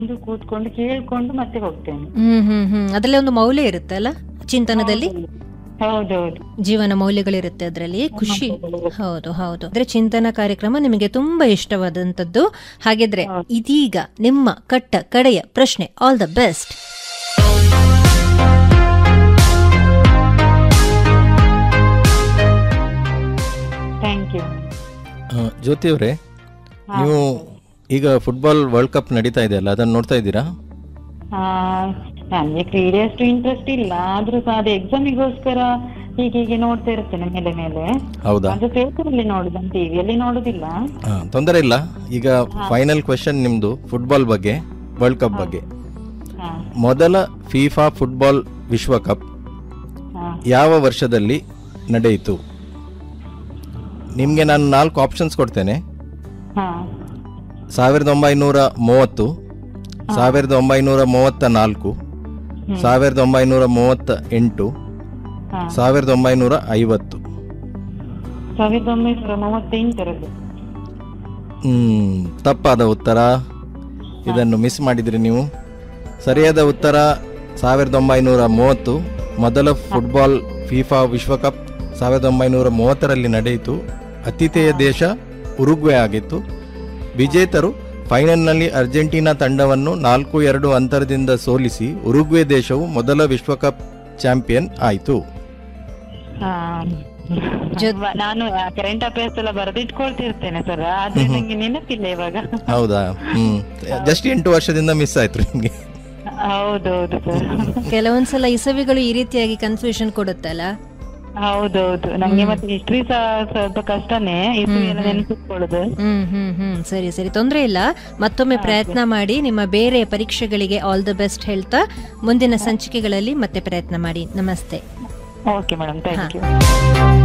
ಒಂದು ಕೂತ್ಕೊಂಡು ಕೇಳ್ಕೊಂಡು ಮತ್ತೆ ಹೋಗ್ತೇನೆ ಹ್ಮ್ ಹ್ಮ್ ಹ್ಮ್ ಅದರಲ್ಲಿ ಒಂದು ಮೌಲ್ಯ ಇರುತ್ತೆ ಅಲ್ಲ ಚಿಂತನದಲ್ಲಿ ಹೌದೌದು ಜೀವನ ಮೌಲ್ಯಗಳಿರುತ್ತೆ ಅದರಲ್ಲಿ ಖುಷಿ ಹೌದು ಹೌದು ಅಂದ್ರೆ ಚಿಂತನ ಕಾರ್ಯಕ್ರಮ ನಿಮಗೆ ತುಂಬಾ ಇಷ್ಟವಾದಂತದ್ದು ಹಾಗಿದ್ರೆ ಇದೀಗ ನಿಮ್ಮ ಕಟ್ಟ ಕಡೆಯ ಪ್ರಶ್ನೆ all the best thank you ಆ, ಜ್ಯೋತಿ ಅವರೇ ನೀವು ಈಗ ಫುಟ್ಬಾಲ್ ವರ್ಲ್ಡ್ ಕಪ್ ನಡೀತಾ ಇದೆ ಅಲ್ಲ ಅದನ್ನು ನೋಡ್ತಾ ಇದ್ದೀರಾ ನನಗೆ ಕ್ರೀಡೆ ಅಷ್ಟು ಇಂಟ್ರೆಸ್ಟ್ ಇಲ್ಲ ಆದ್ರೂ ಸಹ ಅದು ಎಕ್ಸಾಮಿಗೋಸ್ಕರ ಹೀಗೆ ಹೀಗೆ ನೋಡ್ತಾ ಇರ್ತೇನೆ ಮೇಲೆ ಮೇಲೆ ಹೌದಾ ಅದು ಪೇಪರ್ ಅಲ್ಲಿ ನೋಡುದು ಟಿವಿಯಲ್ಲಿ ನೋಡುದಿಲ್ಲ ಆ, ತೊಂದರೆ ಇಲ್ಲ ಈಗ ಫೈನಲ್ ಕ್ವೆಶನ್ ನಿಮ್ದು ಫುಟ್ಬಾಲ್ ಬಗ್ಗೆ ವರ್ಲ್ಡ್ ಕಪ್ ಬಗ್ಗೆ ಹಾ ಮೊದಲ ಫಿಫಾ ಫುಟ್ಬಾಲ್ ವಿಶ್ವಕಪ್ ಹಾ ಯಾವ ವರ್ಷದಲ್ಲಿ ನಡೆಯಿತು ನಿಮಗೆ ನಾನು ನಾಲ್ಕು ಆಪ್ಷನ್ಸ್ ಕೊಡ್ತೇನೆ ಹಾ ಸಾವಿರದ ಒಂಬೈನೂರ ಮೂವತ್ತು ಸಾವಿರದ ಒಂಬೈನೂರ ಮೂವತ್ತ ನಾಲ್ಕು ಸಾವಿರದ ಒಂಬೈನೂರ ಮೂವತ್ತ ಎಂಟು ಹಾ ಸಾವಿರದ ಒಂಬೈನೂರ ಐವತ್ತು ಸಾವಿರದ ಒಂಬೈನೂರ ಮೂವತ್ತೆಂಟರಲ್ಲಿ ಹ್ಮ್, ತಪ್ಪಾದ ಉತ್ತರ ಇದನ್ನು ಮಿಸ್ ಮಾಡಿದ್ರಿ ನೀವು ಸರಿಯಾದ ಉತ್ತರ ಸಾವಿರದ ಒಂಬೈನೂರ ಮೂವತ್ತು ಮೊದಲ ಫುಟ್ಬಾಲ್ ಫಿಫಾ ವಿಶ್ವಕಪ್ ಸಾವಿರದ ಒಂಬೈನೂರ ಮೂವತ್ತರಲ್ಲಿ ನಡೆಯಿತು ಅತಿಥೇಯ ದೇಶ ಉರುಗ್ವೆ ಆಗಿತ್ತು ವಿಜೇತರು ಫೈನಲ್ನಲ್ಲಿ ಅರ್ಜೆಂಟೀನಾ ತಂಡವನ್ನು ನಾಲ್ಕು ಎರಡು ಅಂತರದಿಂದ ಸೋಲಿಸಿ ಉರುಗ್ವೆ ದೇಶವು ಮೊದಲ ವಿಶ್ವಕಪ್ ಚಾಂಪಿಯನ್ ಆಯಿತು ಹಾ ನಾನು ಕರೆಂಟ್ ಅಫೇರ್ಸ್ ಎಲ್ಲ ಬರೆದಿಟ್ಕೊಳ್ತಿರ್ತೇನೆ ಸರ್ ಆದ್ರೆ ನಂಗೆ ನೆನಪಿಲ್ಲ ಇವಾಗ ಹೌದಾ ಹ್ಮ್ ಜಸ್ಟ್ ಎಂಟು ವರ್ಷದಿಂದ ಮಿಸ್ ಆಯ್ತು ನಿಮಗೆ ಹೌದೌದು ಸರ್ ಕೆಲವೊಂದ್ಸಲ ಇಸವಿಗಳು ಈ ರೀತಿಯಾಗಿ ಕನ್ಫ್ಯೂಷನ್ ಕೊಡುತ್ತಲ್ಲ ಹೌದೌದು ನಂಗೆ ಮತ್ತೆ ಹಿಸ್ಟ್ರಿ ಸಹ ಸ್ವಲ್ಪ ಕಷ್ಟನೇ ಇದು ಎಲ್ಲ ನೆನಪಿಟ್ಕೊಳ್ಳೋದು ಹ್ಮ್ ಹ್ಮ್ ಹ್ಮ್ ಸರಿ ಸರಿ ತೊಂದರೆ ಇಲ್ಲ ಮತ್ತೊಮ್ಮೆ ಪ್ರಯತ್ನ ಮಾಡಿ ನಿಮ್ಮ ಬೇರೆ ಪರೀಕ್ಷೆಗಳಿಗೆ ಆಲ್ ದ ಬೆಸ್ಟ್ ಹೇಳ್ತಾ ಮುಂದಿನ ಸಂಚಿಕೆಗಳಲ್ಲಿ ಮತ್ತೆ ಪ್ರಯತ್ನ ಮಾಡಿ ನಮಸ್ತೆ ಓಕೆ ಮೇಡಮ್ ಥ್ಯಾಂಕ್ ಯು